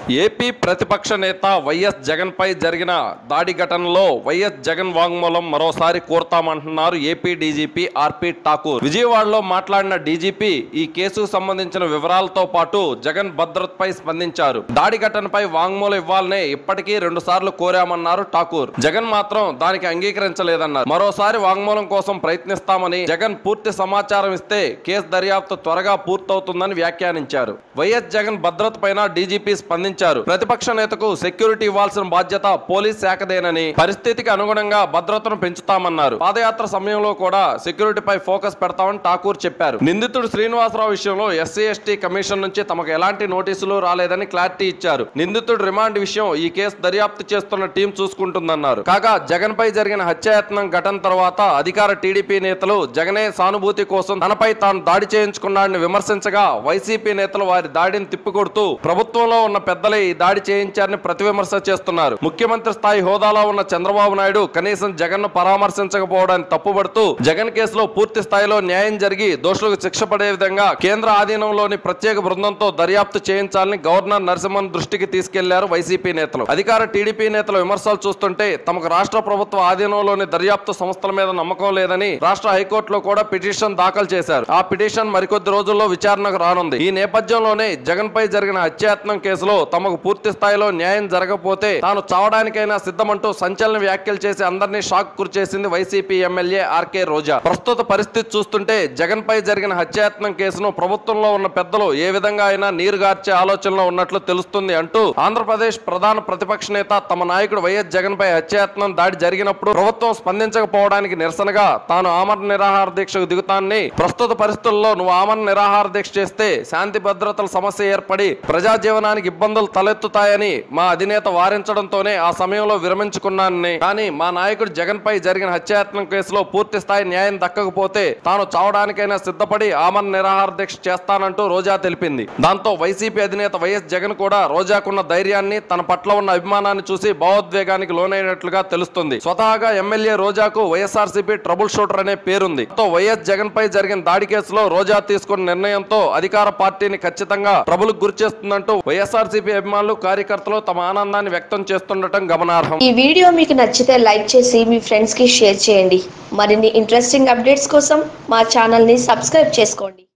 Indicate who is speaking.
Speaker 1: AP ప్రతిపక్ష నేత YS Jagan పై జరిగిన దాడి ఘటనలో వైఎస్ జగన్ వాంగ్మూలం మరోసారి కోరుతామంటున్నారు ఏపీ డీజీపీ ఆర్పి ఠాకూర్ విజయవాడలో మాట్లాడిన డీజీపీ ఈ కేసుకు సంబంధించిన వివరాలతో పాటు జగన్ భద్రతపై స్పందించారు దాడి ఘటనపై వాంగ్మూలం ఇవ్వాలనే ఇప్పటికీ రెండు సార్లు కోరామన్నారు ఠాకూర్ జగన్ మాత్రం దానికి అంగీకరించలేదన్నారు మరోసారి వాంగ్మూలం కోసం ప్రయత్నిస్తామని జగన్ పూర్తి సమాచారం ఇస్తే కేసు దర్యాప్తు త్వరగా పూర్తవుతుందని వ్యాఖ్యానించారు వైఎస్ జగన్ భద్రత పైన డీజీపీ స్పందించారు ప్రతిపక్ష నేతకు సెక్యూరిటీ ఇవ్వాల్సిన బాధ్యత పోలీస్ శాఖదేనని పరిస్థితికి అనుగుణంగా భద్రతను పెంచుతామన్నారు పాదయాత్ర సమయంలో కూడా సెక్యూరిటీపై ఫోకస్ పెడతామని ఠాకూర్ చెప్పారు నిందితుడు శ్రీనివాసరావు విషయంలో ఎస్సీ ఎస్టీ కమిషన్ నుంచి తమకు ఎలాంటి నోటీసులు రాలేదని క్లారిటీ ఇచ్చారు నిందితుడు రిమాండ్ విషయం ఈ కేసు దర్యాప్తు చేస్తున్న టీం చూసుకుంటుందన్నారు కాగా జగన్ పై జరిగిన హత్యాయత్నం ఘటన తర్వాత అధికార టీడీపీ నేతలు జగనే సానుభూతి కోసం తనపై తాను దాడి చేయించుకున్నాడని విమర్శించగా వైసీపీ నేతలు వారి దాడిని తిప్పికొడుతూ ప్రభుత్వంలో ఉన్న పెద్దలే ఈ దాడి చేయించారని ప్రతివిమర్శ చేస్తున్నారు ముఖ్యమంత్రి స్థాయి హోదాలో ఉన్న చంద్రబాబు నాయుడు కనీసం జగన్ ను పరామర్శించకపోవడాన్ని తప్పుపడుతూ జగన్ కేసులో పూర్తి స్థాయిలో న్యాయం జరిగి దోషులకు శిక్ష పడే విధంగా కేంద్ర ఆధీనంలోని ప్రత్యేక బృందంతో దర్యాప్తు చేయించాలని గవర్నర్ నరసింహన్ దృష్టికి తీసుకెళ్లారు వైసీపీ నేతలు అధికార టీడీపీ నేతల విమర్శలు చూస్తుంటే తమకు రాష్ట్ర ప్రభుత్వ ఆధీనంలోని దర్యాప్తు సంస్థల మీద నమ్మకం లేదని రాష్ట్ర హైకోర్టులో కూడా పిటిషన్ దాఖలు చేశారు ఆ పిటిషన్ మరికొద్ది రోజుల్లో విచారణకు రానుంది ఈ నేపథ్యంలోనే జగన్ పై జరిగిన హత్యాయత్నం కేసులో తమకు పూర్తి స్థాయిలో న్యాయం జరగకపోతే తాను చావడానికైనా సిద్ధమంటూ సంచలన వ్యాఖ్యలు చేసి అందరినీ షాక్ గురిచేసింది వైసీపీ ఎమ్మెల్యే ఆర్కే రోజా ప్రస్తుత పరిస్థితి చూస్తుంటే జగన్ పై జరిగిన హత్యాయత్నం కేసును ప్రభుత్వంలో ఉన్న పెద్దలు ఏ విధంగా అయినా నీరుగార్చే ఆలోచనలో ఉన్నట్లు తెలుస్తుంది అంటూ ఆంధ్రప్రదేశ్ ప్రధాన ప్రతిపక్ష నేత తమ నాయకుడు వైఎస్ జగన్ పై హత్యాయత్నం దాడి జరిగినప్పుడు ప్రభుత్వం స్పందించకపోవడానికి నిరసనగా తాను ఆమరణ నిరాహార దీక్షకు దిగుతానని ప్రస్తుత పరిస్థితుల్లో నువ్వు ఆమరణ నిరాహార దీక్ష చేస్తే శాంతి భద్రతల సమస్య ఏర్పడి ప్రజా జీవనానికి ఇబ్బందులు తలెత్తుతాయని మా అధినేత వారించడంతోనే ఆ సమయంలో విరమించుకున్నానని కానీ మా నాయకుడు జగన్ పై జరిగిన హత్యాయత్నం కేసులో పూర్తి స్థాయి న్యాయం దక్కకపోతే తాను చావడానికైనా సిద్ధపడి ఆమరణ నిరాహార దీక్ష చేస్తానంటూ రోజా తెలిపింది దాంతో వైసీపీ అధినేత వైఎస్ జగన్ కూడా రోజాకున్న ధైర్యాన్ని తన పట్ల ఉన్న అభిమానాన్ని చూసి భావోద్వేగానికి లోనైనట్లుగా తెలుస్తుంది స్వతహాగా ఎమ్మెల్యే రోజాకు వైఎస్ఆర్సీపీ ట్రబుల్ షూటర్ అనే పేరుంది తో వైఎస్ జగన్ పై జరిగిన దాడి కేసులో రోజా తీసుకున్న నిర్ణయంతో అధికార పార్టీని ఖచ్చితంగా ట్రబుల్ గురిచేస్తుందంటూ వైఎస్ఆర్సీపీ అభిమానులు కార్యకర్తలు తమ ఆనందాన్ని వ్యక్తం చేస్తుండటం గమనార్హం
Speaker 2: ఈ వీడియో మీకు నచ్చితే లైక్ చేసి మీ ఫ్రెండ్స్ కి షేర్ చేయండి మరిన్ని ఇంట్రెస్టింగ్ అప్డేట్స్ కోసం మా ఛానల్ ని సబ్స్క్రైబ్ చేసుకోండి